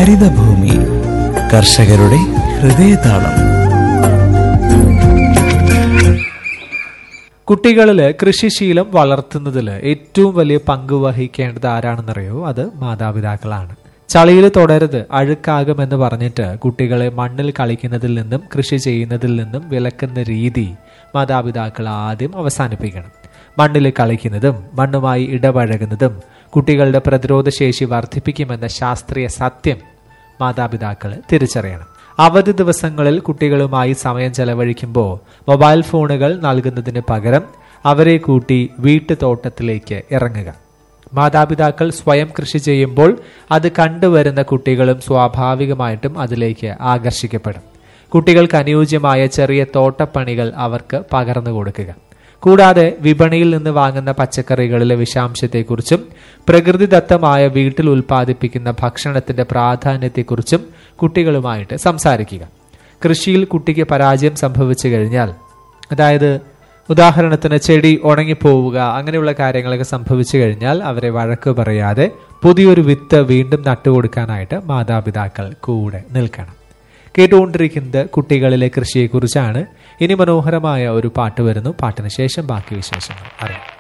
ഹരിതഭൂമി കർഷകരുടെ ഹൃദയതാളം കുട്ടികളിൽ കൃഷിശീലം വളർത്തുന്നതിൽ ഏറ്റവും വലിയ പങ്ക് വഹിക്കേണ്ടത് ആരാണെന്നറിയോ അത് മാതാപിതാക്കളാണ് ചളിയിൽ തുടരുത് അഴുക്കാകുമെന്ന് പറഞ്ഞിട്ട് കുട്ടികളെ മണ്ണിൽ കളിക്കുന്നതിൽ നിന്നും കൃഷി ചെയ്യുന്നതിൽ നിന്നും വിലക്കുന്ന രീതി മാതാപിതാക്കൾ ആദ്യം അവസാനിപ്പിക്കണം മണ്ണിൽ കളിക്കുന്നതും മണ്ണുമായി ഇടപഴകുന്നതും കുട്ടികളുടെ പ്രതിരോധശേഷി വർദ്ധിപ്പിക്കുമെന്ന ശാസ്ത്രീയ സത്യം മാതാപിതാക്കൾ തിരിച്ചറിയണം അവധി ദിവസങ്ങളിൽ കുട്ടികളുമായി സമയം ചെലവഴിക്കുമ്പോൾ മൊബൈൽ ഫോണുകൾ നൽകുന്നതിന് പകരം അവരെ കൂട്ടി വീട്ടുതോട്ടത്തിലേക്ക് ഇറങ്ങുക മാതാപിതാക്കൾ സ്വയം കൃഷി ചെയ്യുമ്പോൾ അത് കണ്ടുവരുന്ന കുട്ടികളും സ്വാഭാവികമായിട്ടും അതിലേക്ക് ആകർഷിക്കപ്പെടും കുട്ടികൾക്ക് അനുയോജ്യമായ ചെറിയ തോട്ടപ്പണികൾ അവർക്ക് പകർന്നു കൊടുക്കുക കൂടാതെ വിപണിയിൽ നിന്ന് വാങ്ങുന്ന പച്ചക്കറികളിലെ വിഷാംശത്തെക്കുറിച്ചും പ്രകൃതിദത്തമായ വീട്ടിൽ ഉൽപ്പാദിപ്പിക്കുന്ന ഭക്ഷണത്തിന്റെ പ്രാധാന്യത്തെക്കുറിച്ചും കുട്ടികളുമായിട്ട് സംസാരിക്കുക കൃഷിയിൽ കുട്ടിക്ക് പരാജയം സംഭവിച്ചു കഴിഞ്ഞാൽ അതായത് ഉദാഹരണത്തിന് ചെടി ഉണങ്ങിപ്പോവുക അങ്ങനെയുള്ള കാര്യങ്ങളൊക്കെ സംഭവിച്ചു കഴിഞ്ഞാൽ അവരെ വഴക്ക് പറയാതെ പുതിയൊരു വിത്ത് വീണ്ടും നട്ടുകൊടുക്കാനായിട്ട് മാതാപിതാക്കൾ കൂടെ നിൽക്കണം കേട്ടുകൊണ്ടിരിക്കുന്നത് കുട്ടികളിലെ കൃഷിയെക്കുറിച്ചാണ് ഇനി മനോഹരമായ ഒരു പാട്ട് വരുന്നു പാട്ടിന് ശേഷം ബാക്കി വിശേഷങ്ങൾ അറിയാം